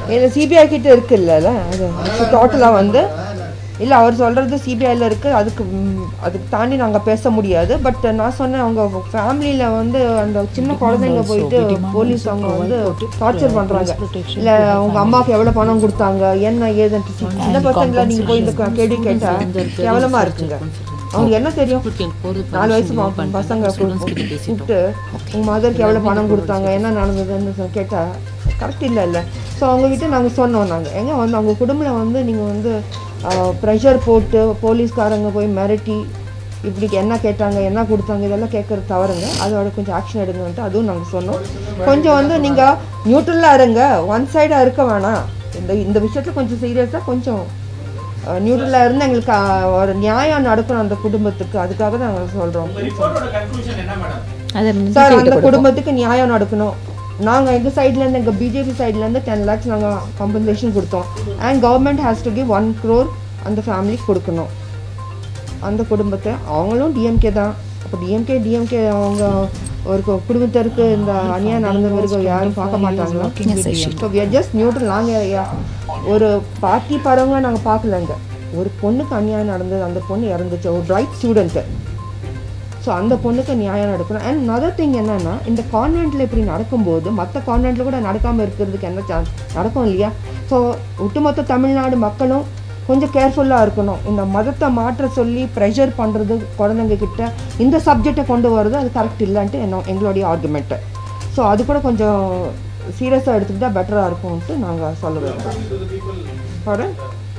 இல்லை சிபிஐ கிட்ட இருக்குல்ல அது டோட்டலாக வந்து இல்லை அவர் சொல்கிறது சிபிஐயில் இருக்குது அதுக்கு ம், அதுக்கு தாண்டி நாங்கள் பேச முடியாது பட் நான் சொன்னேன் அவங்க ஃபேமிலியில் வந்து அந்த சின்ன குழந்தைங்க போயிட்டு போலீஸ் அவங்க வந்து டார்ச்சர் பண்ணுறாங்க இல்லை அவங்க அம்மாவுக்கு எவ்வளோ பணம் கொடுத்தாங்க என்ன ஏதுன்ட்டு சின்ன பசங்களை நீங்கள் போய் இந்த க- கேள்வி கேட்டால் கேவலமாக இருக்குங்க அவங்க என்ன தெரியும் நாலு வயசு ப- பசங்க கூப்பிட்டு உங்கள் மதருக்கு எவ்வளோ பணம் கொடுத்தாங்க என்ன நடந்ததுன்னு சொ- கேட்டா கரெக்ட் இல்லை இல்லை ஸோ அவங்ககிட்ட நாங்கள் சொன்னோம் நாங்கள் எங்க வந்து அவங்க குடும்பத்தில் வந்து நீங்கள் வந்து ப்ரெஷர் போட்டு போலீஸ்காரங்க போய் மிரட்டி இப்படி என்ன கேட்டாங்க என்ன கொடுத்தாங்க இதெல்லாம் கேட்குறது தவறுங்க அதோட கொஞ்சம் ஆக்ஷன் எடுங்கன்ட்டு அதுவும் நாங்கள் சொன்னோம் கொஞ்சம் வந்து நீங்கள் நியூட்ரலாக இருங்க ஒன் சைடாக இருக்க வேணாம் இந்த இந்த விஷயத்தில் கொஞ்சம் சீரியஸாக கொஞ்சம் நியூட்ரலாக இருந்து எங்களுக்கு அஹ், ஒரு நியாயம் நடக்கணும் அந்த குடும்பத்துக்கு அதுக்காக தான் நாங்கள் சொல்கிறோம் ரிப்போர்ட்டோட கன்க்ளூஷன் என்ன மேடம் அதை சார் அந்த குடும்பத்துக்கு நியாயம் நடக்கணும் நாங்கள் எங்கள் சைட்லேருந்து எங்கள் பிஜேபி சைட்லேருந்து டென் லேக்ஸ் நாங்கள் காம்பன்சேஷன் கொடுத்தோம் and government has to give one crore அந்த ஃபேமிலிக்கு கொடுக்கணும் அந்த குடும்பத்தை அவங்களும் டிஎம்கே தான் அப்போ டிஎம்கே டிஎம்கே அவங்க ஒரு கு- குடும்பத்திற்கு இந்த அநியாயம் நடந்த பிறகு யாரும் பார்க்க மாட்டாங்களா ஸோ வியர் ஜஸ்ட் நியூட்ரல் நாங்கள் ஒரு பார்ட்டி பரவங்க நாங்கள் பார்க்கலங்க ஒரு பொண்ணுக்கு அநியாயம் நடந்தது அந்த பொண்ணு இறந்துச்சு ஒரு பிரைட் ஸ்டூடெண்ட்டு ஸோ அந்த பொண்ணுக்கு நியாயம் நடக்கணும் அண்ட் நதர் திங் என்னன்னா இந்த கான்வென்ட்டில் இப்படி நடக்கும்போது மற்ற கான்வென்ட்டில் கூட நடக்காமல் இருக்கிறதுக்கு என்ன சான்ஸ் நடக்கும் இல்லையா ஸோ ஒட்டுமொத்த தமிழ்நாடு மக்களும் கொஞ்சம் கேர்ஃபுல்லாக இருக்கணும் இந்த மதத்தை மாற்ற சொல்லி ப்ரெஷர் பண்ணுறது குழந்தைங்க கிட்ட இந்த சப்ஜெக்டை கொண்டு வர்றது அது கரெக்ட் இல்லைன்ட்டு என்ன எங்களுடைய ஆர்குமெண்ட்டு ஸோ அது கூட கொஞ்சம் சீரியஸாக எடுத்துக்கிட்டால் பெட்டராக இருக்கும்ன்ட்டு நாங்கள் சொல்ல விரும்புகிறோம் Pardon?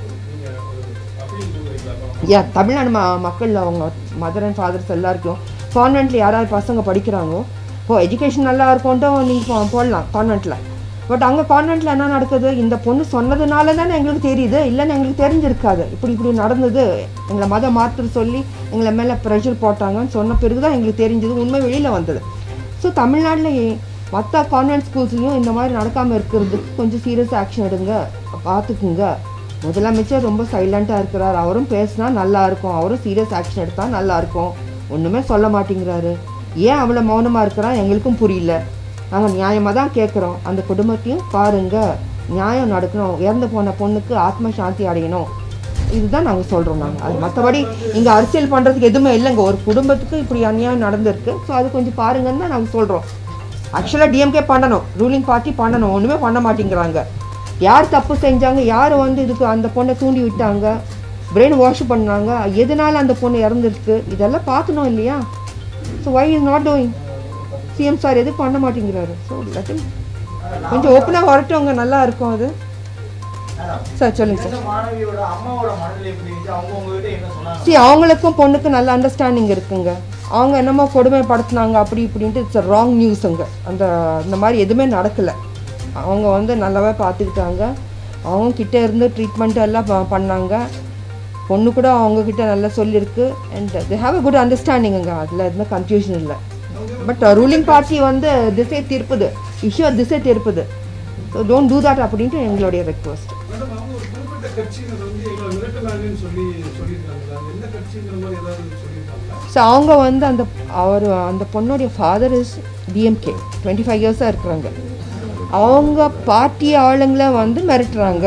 யா தமிழ்நாடு ம மக்கள் அவங்க மதர் அண்ட் ஃபாதர்ஸ் எல்லாருக்கும் கான்வென்ட்டில் யாராவது பசங்க படிக்கிறாங்களோ இப்போ எஜுகேஷன் நல்லா இருக்கும்ட்டும் நீங்கள் போடலாம் கான்வென்ட்டில் பட் அங்கே கான்வென்ட்டில் என்ன நடக்குது இந்த பொண்ணு சொன்னதுனால தானே எங்களுக்கு தெரியுது இல்லைன்னு எங்களுக்கு தெரிஞ்சிருக்காது இப்படி இப்படி நடந்தது எங்களை மதம் மாற்ற சொல்லி எங்களை மேலே ப்ரெஷர் போட்டாங்கன்னு சொன்ன பிறகு தான் எங்களுக்கு தெரிஞ்சது உண்மை வெளியில் வந்தது ஸோ தமிழ்நாட்டில் மற்ற கான்வென்ட் ஸ்கூல்ஸ்லையும் இந்த மாதிரி நடக்காமல் இருக்கிறதுக்கு கொஞ்சம் சீரியஸ் ஆக்ஷன் எடுங்க பார்த்துக்குங்க முதலமைச்சர் ரொம்ப சைலண்ட்டாக இருக்கிறார் அவரும் பேசினா நல்லா இருக்கும் அவரும் சீரியஸ் ஆக்ஷன் எடுத்தால் நல்லா இருக்கும் ஒன்றுமே சொல்ல மாட்டேங்கிறாரு ஏன் அவ்வளோ மௌனமாக இருக்கிறான் எங்களுக்கும் புரியல நாங்கள் நியாயமாக தான் கேட்குறோம் அந்த குடும்பத்தையும் பாருங்க நியாயம் நடக்கணும் இறந்து போன பொண்ணுக்கு ஆத்ம சாந்தி அடையணும் இதுதான் நாங்கள் சொல்கிறோம் நாங்கள் அது மற்றபடி இங்கே அரசியல் பண்ணுறதுக்கு எதுவுமே இல்லைங்க ஒரு குடும்பத்துக்கு இப்படி அநியாயம் நடந்திருக்கு ஸோ அது கொஞ்சம் பாருங்கன்னு தான் நாங்கள் சொல்கிறோம் ஆக்சுவலாக டிஎம்கே பண்ணணும் ரூலிங் பார்ட்டி பண்ணணும் ஒன்றுமே பண்ண மாட்டேங்கிறாங்க யார் தப்பு செஞ்சாங்க யார் வந்து இதுக்கு அந்த பொண்ணை தூண்டி விட்டாங்க பிரெயின் வாஷ் பண்ணாங்க எதனால அந்த பொண்ணு இறந்துருக்கு இதெல்லாம் பார்க்கணும் இல்லையா so why is not doing CM sir எதுவும் பண்ண மாட்டேங்கிறாரு ஸோ லெட்டிங் கொஞ்சம் ஓப்பனாக வரட்டவங்க நல்லா இருக்கும் அது சார் சொல்லுங்கள் சார் இந்த மாணவியோட அம்மாவோட மனநிலை எப்படி இருந்துச்சு அவங்க உங்ககிட்ட என்ன சொன்னாங்க சி அவங்களுக்கும் பொண்ணுக்கு நல்ல அண்டர்ஸ்டாண்டிங் இருக்குங்க அவங்க என்னமோ கொடுமைப்படுத்துனாங்க அப்படி இப்படின்ட்டு இட்ஸ் ராங் நியூஸுங்க அந்த இந்த மாதிரி எதுவுமே நடக்கலை அவங்க வந்து நல்லாவே பார்த்துக்கிட்டாங்க அவங்க கிட்ட இருந்து ட்ரீட்மெண்ட் எல்லாம் ப- பண்ணாங்க பொண்ணு கூட அவங்க கிட்ட நல்லா சொல்லியிருக்கு and they have a good அண்டர்ஸ்டாண்டிங்குங்க அதில் எதுவுமே கன்ஃபியூஷன் இல்லை பட் ரூலிங் பார்ட்டி வந்து திசை தீர்ப்புது இஷ்யூ திசை தீர்ப்புது ஸோ டோன்ட் டூ தட் அப்படின்ட்டு எங்களுடைய ரெக்வஸ்ட் மேடம் அவங்க ஒரு குறிப்பிட்ட கட்சியினர் வந்து எங்களை மிரட்டினாங்கன்னு சொல்லி சொல்லியிருக்காங்களா அது என்ன கட்சிங்கிற மாதிரி ஏதாவது சொல்லியிருக்காங்களா ஸோ அவங்க வந்து அந்த அவர் அந்த பொண்ணுடைய father is DMK twenty five இயர்ஸாக இருக்கிறாங்க அவங்க பார்ட்டி ஆளுங்களை வந்து மிரட்டுறாங்க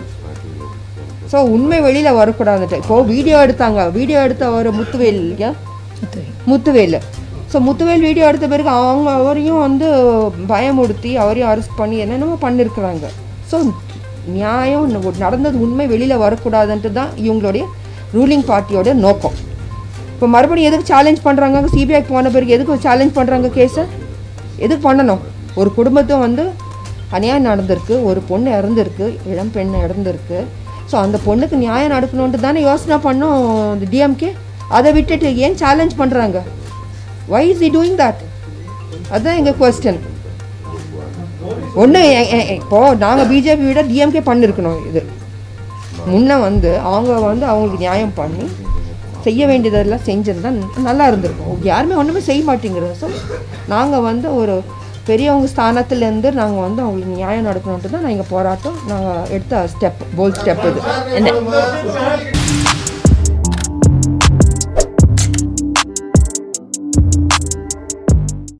ஸோ உண்மை வெளியில் வரக்கூடாதுட்டு இப்போது வீடியோ எடுத்தாங்க வீடியோ எடுத்த அவர் முத்துவேல் இல்லையா முத்துவேல் ஸோ முத்துவேல் வீடியோ எடுத்த பிறகு அவங்க அவரையும் வந்து பயமுடுத்தி அவரையும் அரெஸ்ட் பண்ணி என்னென்னமோ பண்ணியிருக்கிறாங்க ஸோ நியாயம் ந- நடந்தது உண்மை வெளியில் வரக்கூடாதுன்ட்டு தான் இவங்களுடைய ரூலிங் பார்ட்டியோட நோக்கம் இப்போ மறுபடியும் எதுக்கு சேலஞ்ச் பண்ணுறாங்க சிபிஐ போன பிறகு எதுக்கு சேலஞ்ச் பண்ணுறாங்க கேஸை எதுக்கு பண்ணணும் ஒரு குடும்பத்தும் வந்து அநியாயம் நடந்திருக்கு ஒரு பொண்ணு இறந்துருக்கு இளம் பெண் இறந்துருக்கு ஸோ அந்த பொண்ணுக்கு நியாயம் நடக்கணுன்ட்டு தானே யோசனை பண்ணோம் டிஎம்கே அதை விட்டுட்டு ஏன் சேலஞ்ச் பண்ணுறாங்க why is he doing that அதுதான் எங்கள் கொஸ்டின் ஒன்று இப்போது நாங்கள் பிஜேபி விட டிஎம்கே பண்ணியிருக்கணும் இது முன்ன வந்து அவங்க வந்து அவங்களுக்கு நியாயம் பண்ணி செய்ய வேண்டியதெல்லாம் செஞ்சிருந்தா நல்லா இருந்திருக்கும் யாருமே ஒன்றுமே செய்ய மாட்டேங்கிறோம் ஸோ நாங்கள் வந்து ஒரு பெரியவங்க ஸ்தானத்துலேருந்து நாங்கள் வந்து அவங்களுக்கு நியாயம் நடக்கணுன்ட்டு தான் நாங்கள் போராட்டம் நாங்கள் எடுத்த ஸ்டெப் போல் ஸ்டெப் இது என்ன